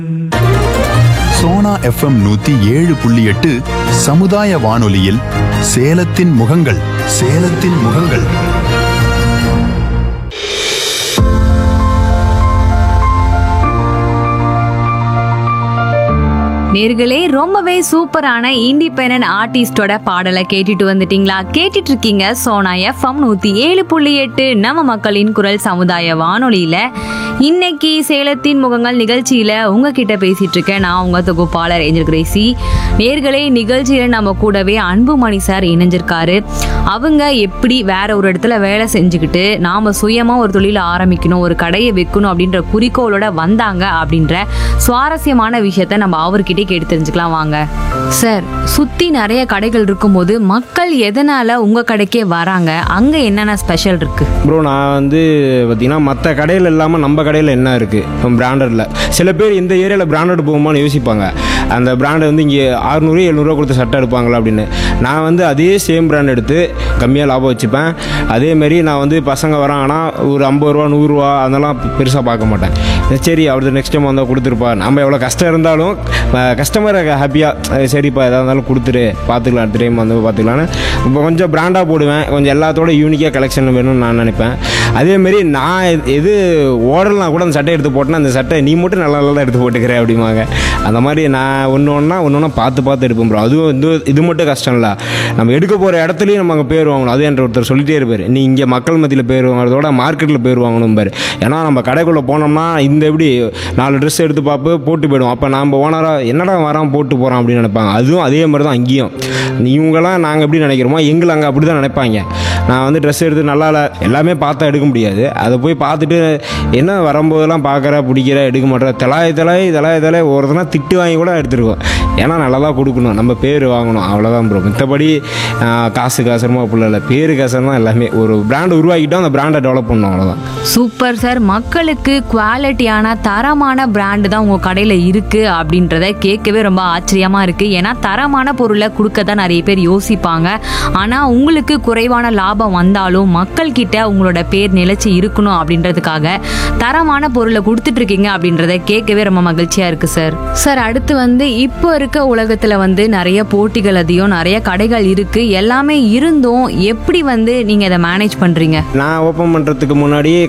Sona FM நூத்தி ஏழு புள்ளி எட்டு சமுதாய வானொலியில் சேலத்தின் முகங்கள் சேலத்தின் முகங்கள் நேர்களே ரொம்பவே சூப்பரான இண்டிபெண்டன்ட் ஆர்டிஸ்டோட பாடலை கேட்டுட்டு வந்துட்டீங்களா கேட்டுட்டு இருக்கீங்க சோனா எஃப்எம் நூத்தி ஏழு புள்ளி எட்டு நம்ம மக்களின் குரல் சமுதாய வானொலியில இன்னைக்கு சேலத்தின் முகங்கள் நிகழ்ச்சியில உங்ககிட்ட பேசிட்டு இருக்கேன் நான் உங்க தொகுப்பாளர் ஏஞ்சல் கிரேசி நேர்களே நிகழ்ச்சியில நம்ம கூடவே அன்புமணி சார் இணைஞ்சிருக்காரு அவங்க எப்படி வேற ஒரு இடத்துல வேலை செஞ்சுக்கிட்டு நாம சுயமா ஒரு தொழில் ஆரம்பிக்கணும் ஒரு கடையை வைக்கணும் அப்படின்ற குறிக்கோளோட வந்தாங்க அப்படின்ற சுவாரஸ்யமான விஷயத்த நம்ம அவர்கிட்டே கேட்டு தெரிஞ்சுக்கலாம் வாங்க சார் சுத்தி நிறைய கடைகள் இருக்கும்போது மக்கள் எதனால உங்க கடைக்கே வராங்க அங்க என்னென்ன ஸ்பெஷல் இருக்கு ப்ரோ நான் வந்து பார்த்தீங்கன்னா மற்ற கடையில் இல்லாமல் நம்ம கடையில் என்ன இருக்குது பிராண்டடில் சில பேர் இந்த ஏரியாவில் பிராண்டட் போகுமான்னு யோசிப்பாங்க அந்த பிராண்டை வந்து இங்கே அறுநூறு எழுநூறுவா கொடுத்து சட்டை எடுப்பாங்களா அப்படின்னு நான் வந்து அதே சேம் பிராண்ட் எடுத்து கம்மியாக லாபம் வச்சுப்பேன் அதேமாரி நான் வந்து பசங்க வராங்கன்னா ஒரு ஐம்பது ரூபா நூறுரூவா அதெல்லாம் பெருசாக பார்க்க மாட்டேன் சரி அவர்கிட்ட நெக்ஸ்ட் டைம் வந்தால் கொடுத்துருப்பா நம்ம எவ்வளோ கஷ்டம் இருந்தாலும் கஸ்டமரை ஹாப்பியாக சரிப்பா எதாக இருந்தாலும் கொடுத்துரு பார்த்துக்கலாம் அடுத்த டைம் வந்து பார்த்துக்கலான்னு இப்போ கொஞ்சம் பிராண்டாக போடுவேன் கொஞ்சம் எல்லாத்தோட யூனிக்காக கலெக்ஷன் வேணும்னு நான் நினைப்பேன் அதேமாரி நான் எது- எது ஓடலனா கூட அந்த சட்டை எடுத்து போட்டேன்னா அந்த சட்டை நீ மட்டும் நல்லா நல்லா எடுத்து போட்டுக்கிற அப்படிம்பாங்க அந்த மாதிரி நான் ஒன்று ஒன்றா ஒன்று ஒன்றா பார்த்து பார்த்து எடுப்பேன் ப்ரோ அதுவும் வந்து இது மட்டும் கஷ்டம் இல்லை நம்ம எடுக்க போகிற இடத்துலையும் நம்ம அங்கே பேர் வாங்கணும் அது என்ற ஒருத்தர் சொல்லிட்டே இருப்பார் நீ இங்கே மக்கள் மத்தியில் பேர் வாங்குறதோட மார்க்கெட்டில் பேர் வாங்கணும் பாரு ஏன்னா நம்ம கடைக்குள்ளே போனோம்னா இந்த எப்படி நாலு ட்ரெஸ் எடுத்து பார்ப்பு போட்டு போயிடுவோம் அப்போ நம்ம ஓனராக என்னடா வரான் போட்டு போகிறான் அப்படின்னு நினைப்பாங்க அதுவும் அதே மாதிரி தான் அங்கேயும் இவங்கெல்லாம் நாங்கள் எப்படி நினைக்கிறோமோ எங்களை அங்கே அப்படி தான் நினைப்பாங்க நான் வந்து ட்ரெஸ் எடுத்து நல்லா இல்லை எல்லாமே பார்த்தா எடுக்க முடியாது அதை போய் பார்த்துட்டு என்ன வரும்போதெல்லாம் பார்க்குற பிடிக்கிற எடுக்க மாட்டேற தலாய் தலாய் தலாய் தலாய் ஒருத்தனா திட்டு வாங்கி கூட எடுத்துருக்கோம் ஏன்னா நல்லா தான் கொடுக்கணும் நம்ம பேர் வாங்கணும் அவ்வளோதான் ப்ரோ மித்தபடி ஆஹ், காசு காசுமா அப்படிலாம் இல்லை பேரு காசு தான் எல்லாமே ஒரு பிராண்ட் உருவாக்கிட்டோம் அந்த பிராண்டை டெவலப் பண்ணணும் அவ்வளோதான் சூப்பர் சார் மக்களுக்கு குவாலிட்டியான தரமான பிராண்டு தான் உங்க கடையில இருக்கு அப்படின்றத கேட்கவே ரொம்ப ஆச்சரியமா இருக்கு ஏன்னா தரமான பொருளை கொடுக்க தான் நிறைய பேர் யோசிப்பாங்க ஆனா உங்களுக்கு குறைவான லாபம் வந்தாலும் மக்கள் கிட்ட உங்களோட பேர் நிலைச்சு இருக்கணும் அப்படின்றதுக்காக தரமான பொருளை கொடுத்துட்டு இருக்கீங்க அப்படின்றத கேட்கவே ரொம்ப மகிழ்ச்சியா இருக்கு சார் சார் அடுத்து வந்து இப்போ இருக்க உலகத்துல வந்து நிறைய போட்டிகள் அதிகம் நிறைய கடைகள் இருக்கு எல்லாமே இருந்தும் எப்படி வந்து நீங்க இதை மேனேஜ் பண்றீங்க நான் ஓப்பன் பண்ணுறதுக்கு முன்னாடி